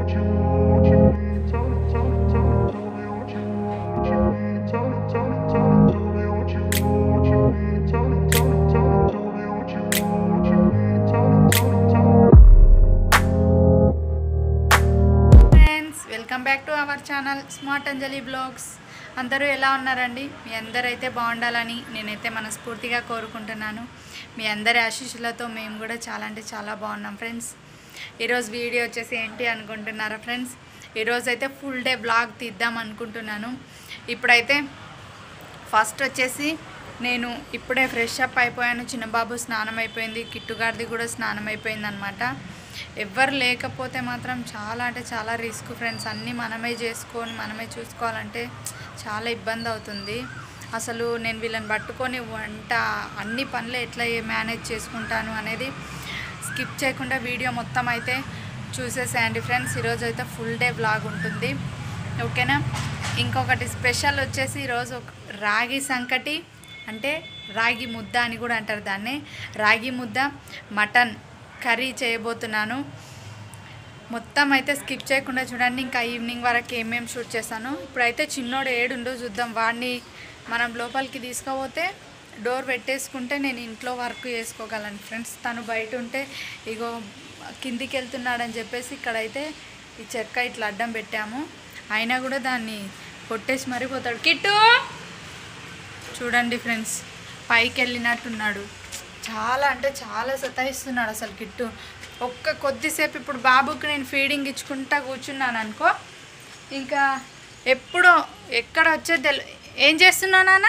Friends welcome back to our channel smart Anjali blogs అందరూ ఎలా ఉన్నారండి మీ అందరైతే బాగుండాలని నేనైతే మనస్ఫూర్తిగా కోరుకుంటున్నాను మీ అందరి ఆశీస్సులతో మేము కూడా చాలా అంటే చాలా బాగున్నాం ఫ్రెండ్స్ ఈరోజు వీడియో వచ్చేసి ఏంటి అనుకుంటున్నారా ఫ్రెండ్స్ ఈరోజు అయితే ఫుల్ డే బ్లాగ్ తీద్దాం అనుకుంటున్నాను ఇప్పుడైతే ఫస్ట్ వచ్చేసి నేను ఇప్పుడే ఫ్రెష్ అప్ అయిపోయాను చిన్నబాబు స్నానం అయిపోయింది కిట్టుగారిది కూడా స్నానం అయిపోయింది అనమాట ఎవ్వరు లేకపోతే మాత్రం చాలా అంటే చాలా రిస్క్ ఫ్రెండ్స్ అన్నీ మనమే చేసుకొని మనమే చూసుకోవాలంటే చాలా ఇబ్బంది అవుతుంది అసలు నేను వీళ్ళని పట్టుకొని వంట అన్ని పనులు ఎట్లా మేనేజ్ చేసుకుంటాను అనేది స్కిప్ చేయకుండా వీడియో మొత్తం అయితే చూసేసేయండి ఫ్రెండ్స్ ఈరోజు అయితే ఫుల్ డే బ్లాగ్ ఉంటుంది ఓకేనా ఇంకొకటి స్పెషల్ వచ్చేసి ఈరోజు ఒక రాగి సంకటి అంటే రాగి ముద్ద అని కూడా అంటారు దాన్ని రాగి ముద్ద మటన్ కర్రీ చేయబోతున్నాను మొత్తం అయితే స్కిప్ చేయకుండా చూడండి ఇంకా ఈవినింగ్ వరకు ఏమేమి షూట్ చేస్తాను ఇప్పుడైతే చిన్నోడు ఏడుండో చూద్దాం వాడిని మనం లోపలికి తీసుకుపోతే డోర్ పెట్టేసుకుంటే నేను ఇంట్లో వర్క్ చేసుకోగలను ఫ్రెండ్స్ తను బయట ఉంటే ఇగో కిందికి వెళ్తున్నాడని చెప్పేసి ఇక్కడైతే ఈ చెక్క ఇట్లా అడ్డం పెట్టాము అయినా కూడా దాన్ని కొట్టేసి మరిపోతాడు కిట్టు చూడండి ఫ్రెండ్స్ పైకి వెళ్ళినట్టున్నాడు చాలా అంటే చాలా సతాయిస్తున్నాడు అసలు కిట్టు ఒక్క కొద్దిసేపు ఇప్పుడు బాబుకి నేను ఫీడింగ్ ఇచ్చుకుంటా కూర్చున్నాను అనుకో ఇంకా ఎప్పుడో ఎక్కడ వచ్చేది తెలు ఏం చేస్తున్నావు నాన్న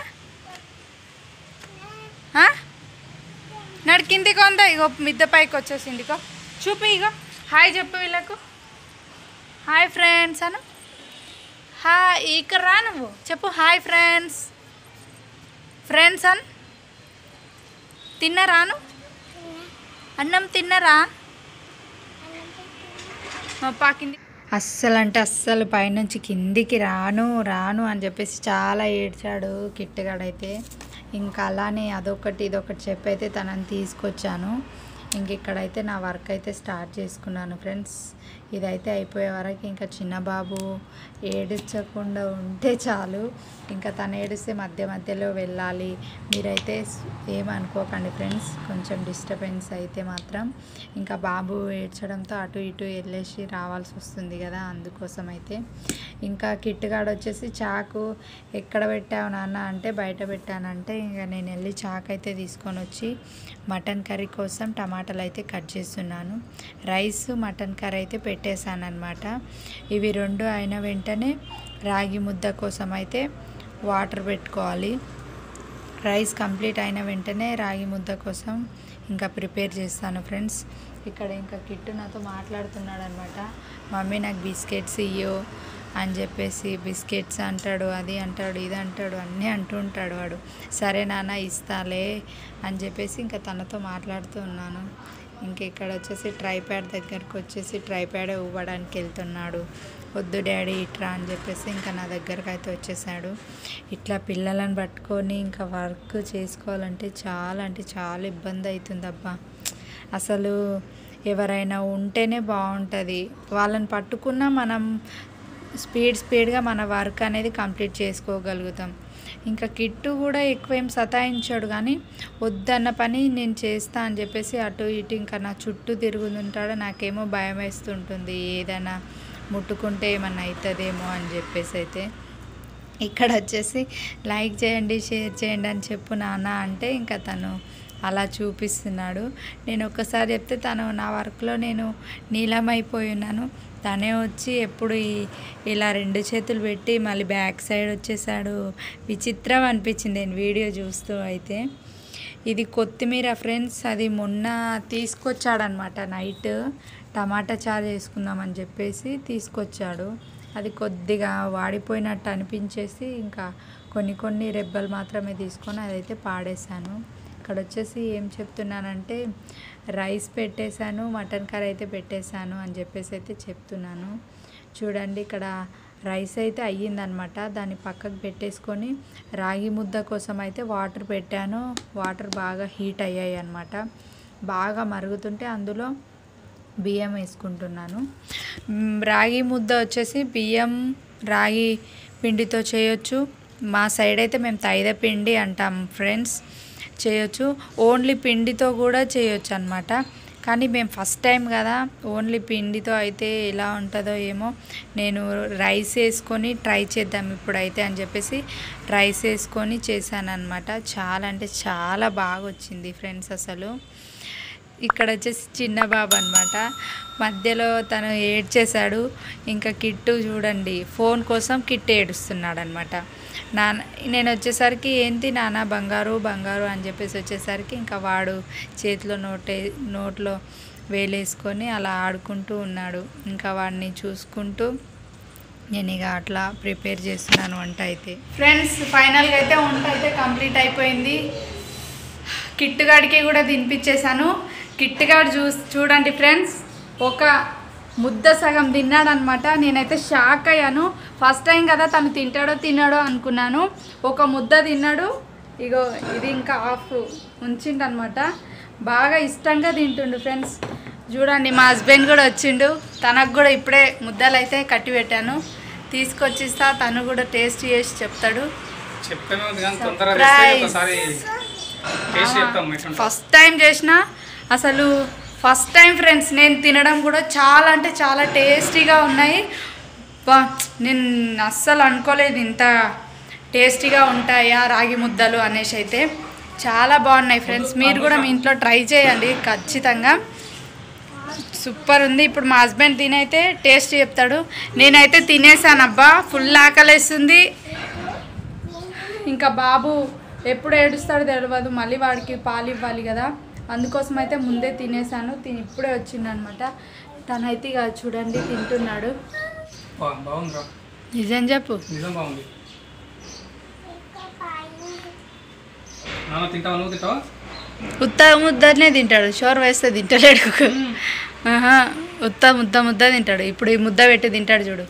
ఆ? నడు కిందికి ఉందా ఇగో మిద్దె పైకి వచ్చేసింది ఇగో చూపి ఇగో హాయ్ చెప్పు వీళ్ళకు హాయ్ ఫ్రెండ్స్ అను హాయ్ ఇక్కడ రా నువ్వు చెప్పు హాయ్ ఫ్రెండ్స్ ఫ్రెండ్స్ అన్ తిన్నరాను అన్నం తిన్నరా మా పాకింది అస్సలు అంటే అస్సలు పైనుంచి కిందికి రాను రాను అని చెప్పేసి చాలా ఏడ్చాడు కిట్టుగాడైతే ఇంకా అలానే అదొకటి ఇదొకటి చెప్పి అయితే తనని తీసుకొచ్చాను ఇంక ఇక్కడైతే నా వర్క్ అయితే స్టార్ట్ చేసుకున్నాను ఫ్రెండ్స్ ఇదైతే అయిపోయే వరకు ఇంకా చిన్న బాబు ఏడించకుండా ఉంటే చాలు ఇంకా తను ఏడిస్తే మధ్య మధ్యలో వెళ్ళాలి మీరైతే స్- ఏమనుకోకండి ఫ్రెండ్స్ కొంచెం డిస్టర్బెన్స్ అయితే మాత్రం ఇంకా బాబు ఏడ్చడంతో అటు ఇటు వెళ్ళేసి రావాల్సి వస్తుంది కదా అందుకోసం అయితే ఇంకా కిట్టుగాడు వచ్చేసి చాకు ఎక్కడ పెట్టావు నాన్న అంటే బయట పెట్టానంటే ఇంకా నేను వెళ్ళి చాకు అయితే తీసుకొని వచ్చి మటన్ కర్రీ కోసం టమాటాలు అయితే కట్ చేస్తున్నాను రైస్ మటన్ కర్రీ అయితే పెట్టేశాను అనమాట ఇవి రెండు అయిన వెంటనే రాగి ముద్ద కోసం అయితే వాటర్ పెట్టుకోవాలి రైస్ కంప్లీట్ అయిన వెంటనే రాగి ముద్ద కోసం ఇంకా ప్రిపేర్ చేస్తాను ఫ్రెండ్స్ ఇక్కడ ఇంకా కిట్టు నాతో మాట్లాడుతున్నాడు అనమాట మమ్మీ నాకు బిస్కెట్స్ ఇయ్యో అని చెప్పేసి బిస్కెట్స్ అంటాడు అది అంటాడు ఇది అంటాడు అన్నీ అంటూ ఉంటాడు వాడు సరే నాన్న ఇస్తాలే అని చెప్పేసి ఇంకా తనతో మాట్లాడుతూ ఉన్నాను ఇంక ఇక్కడ వచ్చేసి ట్రైప్యాడ్ దగ్గరకు వచ్చేసి ట్రైప్యాడ్ ఇవ్వడానికి వెళ్తున్నాడు వద్దు డాడీ ఇట్రా అని చెప్పేసి ఇంకా నా దగ్గరకు అయితే వచ్చేసాడు ఇట్లా పిల్లలను పట్టుకొని ఇంకా వర్క్ చేసుకోవాలంటే చాలా అంటే చాలా ఇబ్బంది అవుతుంది అబ్బా అసలు ఎవరైనా ఉంటేనే బాగుంటుంది వాళ్ళని పట్టుకున్నా మనం స్పీడ్ స్పీడ్గా మన వర్క్ అనేది కంప్లీట్ చేసుకోగలుగుతాం ఇంకా కిట్టు కూడా ఎక్కువ ఏం సతాయించాడు కానీ వద్దన్న పని నేను చేస్తా అని చెప్పేసి అటు ఇటు ఇంకా నా చుట్టూ తిరుగుతుంటాడు నాకేమో భయం వేస్తుంటుంది ఏదైనా ముట్టుకుంటే ఏమన్నా అవుతుందేమో అని చెప్పేసి అయితే ఇక్కడ వచ్చేసి లైక్ చేయండి షేర్ చేయండి అని చెప్పు నాన్న అంటే ఇంకా తను అలా చూపిస్తున్నాడు నేను ఒక్కసారి చెప్తే తను నా వర్క్లో నేను నీలమైపోయి ఉన్నాను తనే వచ్చి ఎప్పుడు ఈ- ఇలా రెండు చేతులు పెట్టి మళ్ళీ బ్యాక్ సైడ్ వచ్చేసాడు విచిత్రం అనిపించింది నేను వీడియో చూస్తూ అయితే ఇది కొత్తిమీర ఫ్రెండ్స్ అది మొన్న తీసుకొచ్చాడనమాట నైట్ టమాటా చారు చేసుకుందామని చెప్పేసి తీసుకొచ్చాడు అది కొద్దిగా వాడిపోయినట్టు అనిపించేసి ఇంకా కొన్ని కొన్ని రెబ్బలు మాత్రమే తీసుకొని అదైతే పాడేశాను ఇక్కడ వచ్చేసి ఏం చెప్తున్నానంటే రైస్ పెట్టేశాను మటన్ కర్రీ అయితే పెట్టేశాను అని చెప్పేసి అయితే చెప్తున్నాను చూడండి ఇక్కడ రైస్ అయితే అయ్యిందనమాట దాన్ని పక్కకు పెట్టేసుకొని రాగి ముద్ద కోసం అయితే వాటర్ పెట్టాను వాటర్ బాగా హీట్ అయ్యాయి అనమాట బాగా మరుగుతుంటే అందులో బియ్యం వేసుకుంటున్నాను మ్, రాగి ముద్ద వచ్చేసి బియ్యం రాగి పిండితో చేయొచ్చు మా సైడ్ అయితే మేము తైద పిండి అంటాం ఫ్రెండ్స్ చేయొచ్చు ఓన్లీ పిండితో కూడా చేయొచ్చు అనమాట కానీ మేము ఫస్ట్ టైం కదా ఓన్లీ పిండితో అయితే ఎలా ఉంటుందో ఏమో నేను రైస్ వేసుకొని ట్రై చేద్దాం ఇప్పుడైతే అని చెప్పేసి రైస్ వేసుకొని చేశాను అనమాట చాలా అంటే చాలా బాగా వచ్చింది ఫ్రెండ్స్ అసలు ఇక్కడ వచ్చేసి చిన్న బాబు అనమాట మధ్యలో తను ఏడ్చేశాడు ఇంకా కిట్టు చూడండి ఫోన్ కోసం కిట్టు ఏడుస్తున్నాడు అనమాట నాన్న నేను వచ్చేసరికి ఏంటి నాన్న బంగారు బంగారు అని చెప్పేసి వచ్చేసరికి ఇంకా వాడు చేతిలో నోటే నోట్లో వేలేసుకొని అలా ఆడుకుంటూ ఉన్నాడు ఇంకా వాడిని చూసుకుంటూ నేను ఇక అట్లా ప్రిపేర్ చేస్తున్నాను వంట అయితే ఫ్రెండ్స్ ఫైనల్గా అయితే వంట అయితే కంప్లీట్ అయిపోయింది కిట్టుగాడికి కూడా తినిపించేశాను కిట్టుగాడు చూ చూడండి ఫ్రెండ్స్ ఒక ముద్ద సగం తిన్నాడనమాట నేనైతే షాక్ అయ్యాను ఫస్ట్ టైం కదా తను తింటాడో తిన్నాడో అనుకున్నాను ఒక ముద్ద తిన్నాడు ఇగో ఇది ఇంకా హాఫ్ ఉంచిండనమాట బాగా ఇష్టంగా తింటుండు ఫ్రెండ్స్ చూడండి మా హస్బెండ్ కూడా వచ్చిండు తనకు కూడా ఇప్పుడే ముద్దలు అయితే కట్టి పెట్టాను తీసుకొచ్చిస్తా తను కూడా టేస్ట్ చేసి చెప్తాడు చెప్తాను కానీ తొందరగా తెస్తే Surprise. ఒకసారి టేస్ట్ చెప్తాం ఎట్లుంటుందో. ఫస్ట్ టైం చేసిన అసలు ఫస్ట్ టైం ఫ్రెండ్స్ నేను తినడం కూడా చాలా అంటే చాలా టేస్టీగా ఉన్నాయి బా నేను అస్సలు అనుకోలేదు ఇంత టేస్టీగా ఉంటాయా రాగి ముద్దలు అనేసి అయితే చాలా బాగున్నాయి ఫ్రెండ్స్ మీరు కూడా మీ ఇంట్లో ట్రై చేయండి ఖచ్చితంగా సూపర్ ఉంది ఇప్పుడు మా హస్బెండ్ తినైతే టేస్ట్ చెప్తాడు నేనైతే తినేసాను అబ్బా ఫుల్ ఆకలేస్తుంది ఇంకా బాబు ఎప్పుడు ఏడుస్తాడో తెలియదు మళ్ళీ వాడికి పాలు ఇవ్వాలి కదా అందుకోసం అయితే ముందే తినేసాను తిని ఇప్పుడే వచ్చిందనమాట తనైతే ఇక చూడండి తింటున్నాడు బా బాగుంది రా నిజం చెప్పు నిజం బాగుంది నాన్న తింటావా నువ్వు తింటావా ఉత్త ముద్దనే తింటాడు షోర్ వేస్తే తింటలేడు ఆహా, ఉత్త ముద్ద ముద్ద తింటాడు ఇప్పుడు ఈ ముద్ద పెట్టి తింటాడు చూడు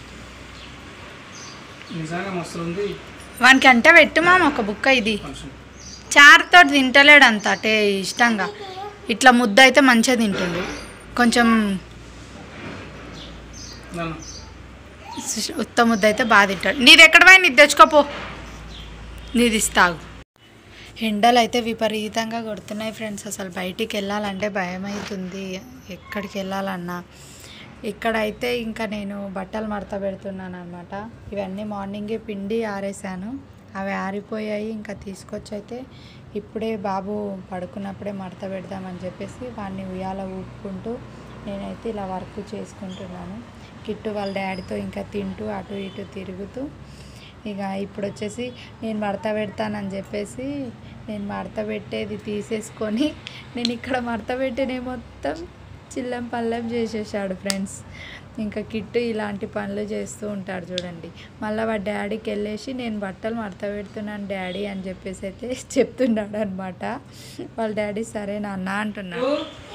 నిజంగా మస్తు ఉంది వానికి అంటే పెట్టు మామ ఒక బుక్క ఇది కొంచెం చారుతో తింటలేడు అంత అంటే ఇష్టంగా ఇట్లా ముద్ద అయితే మంచిగా తింటుండు కొంచెం నాన్న ఉత్త ముద్ద అయితే బాగా తింటాడు నీది ఎక్కడ పోయి నీది తెచ్చుకోపో నీది ఇస్తాగు ఎండలు అయితే విపరీతంగా కొడుతున్నాయి ఫ్రెండ్స్ అసలు బయటికి వెళ్ళాలంటే భయం అవుతుంది ఎక్కడికి వెళ్ళాలన్నా ఇక్కడైతే ఇంకా నేను బట్టలు మడత పెడుతున్నాను అనమాట ఇవన్నీ మార్నింగే పిండి ఆరేసాను అవి ఆరిపోయాయి ఇంకా తీసుకొచ్చి అయితే ఇప్పుడే బాబు పడుకున్నప్పుడే మడత పెడదామని చెప్పేసి వాడిని ఉయ్యాల ఊపుకుంటూ నేనైతే ఇలా వర్క్ చేసుకుంటున్నాను కిట్టు వాళ్ళ డాడీతో ఇంకా తింటూ అటు ఇటు తిరుగుతూ ఇక ఇప్పుడు వచ్చేసి నేను మడత పెడతానని చెప్పేసి నేను మడత పెట్టేది తీసేసుకొని నేను ఇక్కడ మడత పెట్టినే మొత్తం చిల్లం పల్లెం చేసేసాడు ఫ్రెండ్స్ ఇంకా కిట్టు ఇలాంటి పనులు చేస్తూ ఉంటాడు చూడండి మళ్ళీ వాడి డాడీకి వెళ్ళేసి నేను బట్టలు మడత పెడుతున్నాను డాడీ అని చెప్పేసి అయితే చెప్తున్నాడు అనమాట వాళ్ళ డాడీ సరే నాన్న అంటున్నాడు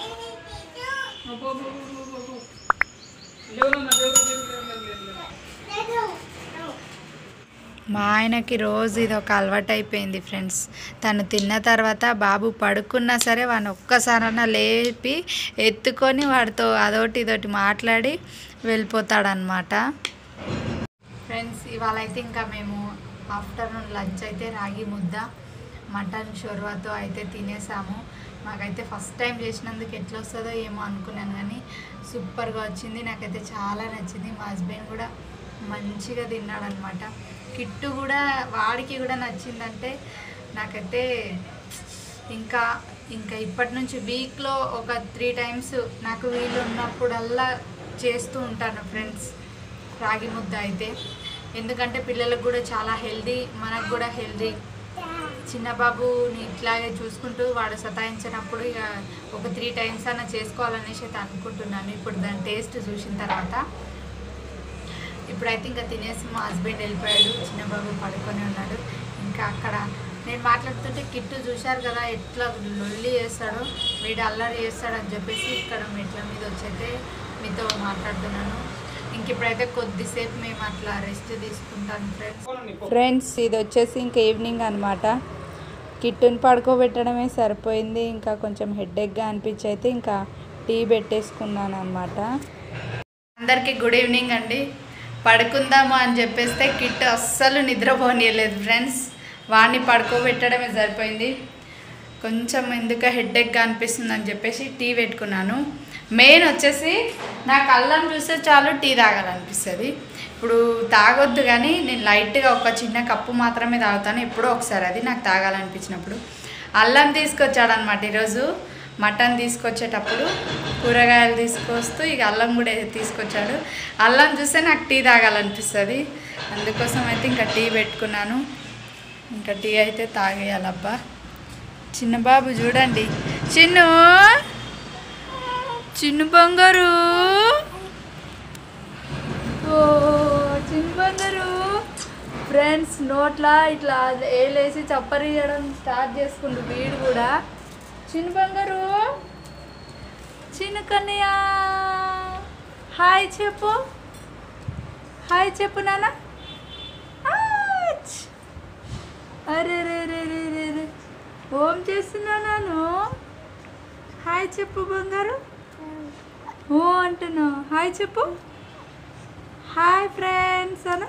మా ఆయనకి రోజు ఇది ఒక అలవాటు అయిపోయింది ఫ్రెండ్స్ తను తిన్న తర్వాత బాబు పడుకున్నా సరే వాడిని ఒక్కసారన్నా లేపి ఎత్తుకొని వాడితో అదోటి ఇదోటి మాట్లాడి వెళ్ళిపోతాడనమాట ఫ్రెండ్స్ ఇవాళ అయితే ఇంకా మేము ఆఫ్టర్నూన్ లంచ్ అయితే రాగి ముద్ద మటన్ షోర్వాతో అయితే తినేసాము మాకైతే ఫస్ట్ టైం చేసినందుకు ఎట్లా వస్తుందో ఏమో అనుకున్నాను కానీ సూపర్గా వచ్చింది నాకైతే చాలా నచ్చింది మా హస్బెండ్ కూడా మంచిగా తిన్నాడనమాట కిట్టు కూడా వాడికి కూడా నచ్చిందంటే నాకైతే ఇంకా ఇంకా ఇప్పటి నుంచి వీక్లో ఒక త్రీ టైమ్స్ నాకు వీలు ఉన్నప్పుడల్లా చేస్తూ ఉంటాను ఫ్రెండ్స్ రాగి ముద్ద అయితే ఎందుకంటే పిల్లలకు కూడా చాలా హెల్దీ మనకు కూడా హెల్దీ చిన్న బాబుని ఇట్లాగే చూసుకుంటూ వాడు సతాయించినప్పుడు ఇక ఒక త్రీ టైమ్స్ అన్న చేసుకోవాలనేసి అయితే అనుకుంటున్నాను ఇప్పుడు దాని టేస్ట్ చూసిన తర్వాత ఇప్పుడైతే ఇంకా తినేసి మా హస్బెండ్ వెళ్ళిపోయాడు చిన్న బాబు పడుకొని ఉన్నాడు ఇంకా అక్కడ నేను మాట్లాడుతుంటే కిట్టు చూశారు కదా ఎట్లా లొల్లి చేస్తాడో వీడు అల్లరి చేస్తాడని చెప్పేసి ఇక్కడ మెట్ల మీద వచ్చైతే మీతో మాట్లాడుతున్నాను ఇంక ఇప్పుడైతే కొద్దిసేపు మేము అట్లా రెస్ట్ తీసుకుంటాను ఫ్రెండ్స్ ఫ్రెండ్స్ ఇది వచ్చేసి ఇంకా ఈవినింగ్ అనమాట కిట్టుని పడుకోబెట్టడమే సరిపోయింది ఇంకా కొంచెం హెడ్ఏక్గా అనిపించి అయితే ఇంకా టీ పెట్టేసుకున్నాను అనమాట అందరికీ గుడ్ ఈవినింగ్ అండి పడుకుందాము అని చెప్పేస్తే కిట్ అస్సలు నిద్రపోనీయలేదు ఫ్రెండ్స్ వాడిని పడుకోబెట్టడమే సరిపోయింది కొంచెం ఎందుకు హెడ్ఏక్గా అనిపిస్తుంది అని చెప్పేసి టీ పెట్టుకున్నాను మెయిన్ వచ్చేసి నాకు అల్లం చూస్తే చాలు టీ తాగాలనిపిస్తుంది ఇప్పుడు తాగొద్దు కానీ నేను లైట్గా ఒక చిన్న కప్పు మాత్రమే తాగుతాను ఎప్పుడో ఒకసారి అది నాకు తాగాలనిపించినప్పుడు అల్లం తీసుకొచ్చాడనమాట ఈరోజు మటన్ తీసుకొచ్చేటప్పుడు కూరగాయలు తీసుకొస్తూ ఇక అల్లం కూడా తీసుకొచ్చాడు అల్లం చూస్తే నాకు టీ తాగాలనిపిస్తుంది అందుకోసం అయితే ఇంకా టీ పెట్టుకున్నాను ఇంకా టీ అయితే తాగేయాలబ్బా చిన్న బాబు చూడండి చిన్ను చిన్ను బంగారు ఓ చిన్న బంగారు ఫ్రెండ్స్ నోట్లా ఇట్లా ఏలేసి చప్పరియడం స్టార్ట్ చేసుకుంటు వీడు కూడా చిన్న బంగారు చిన్న కన్నయ్య హాయ్ చెప్పు హాయ్ చెప్పు నాన్న ఆచ్. అరే రే రే రే రే రే ఓం చేస్తున్నా నాను హాయ్ చెప్పు బంగారు ఓ అంటున్నా హాయ్ చెప్పు హాయ్ ఫ్రెండ్స్ అను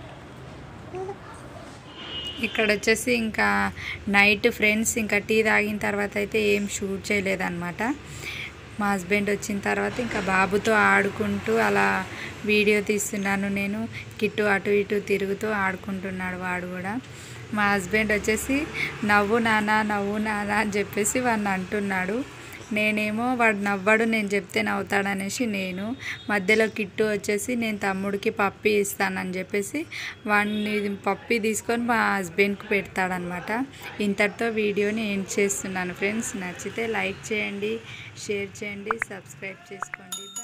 ఇక్కడ వచ్చేసి ఇంకా నైట్ ఫ్రెండ్స్ ఇంకా టీ తాగిన తర్వాత అయితే ఏం షూట్ చేయలేదన్నమాట మా హస్బెండ్ వచ్చిన తర్వాత ఇంకా బాబుతో ఆడుకుంటూ అలా వీడియో తీస్తున్నాను నేను కిట్టు అటు ఇటు తిరుగుతూ ఆడుకుంటున్నాడు వాడు కూడా మా హస్బెండ్ వచ్చేసి నవ్వు నాన్న నవ్వు నాన్న అని చెప్పేసి వాడిని అంటున్నాడు నేనేమో వాడు నవ్వడు నేను చెప్తే నవ్వుతాడనేసి నేను మధ్యలో కిట్టు వచ్చేసి నేను తమ్ముడికి పప్పి ఇస్తానని చెప్పేసి వాడిని పప్పి తీసుకొని మా హస్బెండ్కి పెడతాడనమాట ఇంతటితో వీడియోని ఎండ్ చేస్తున్నాను ఫ్రెండ్స్ నచ్చితే లైక్ చేయండి షేర్ చేయండి సబ్స్క్రైబ్ చేసుకోండి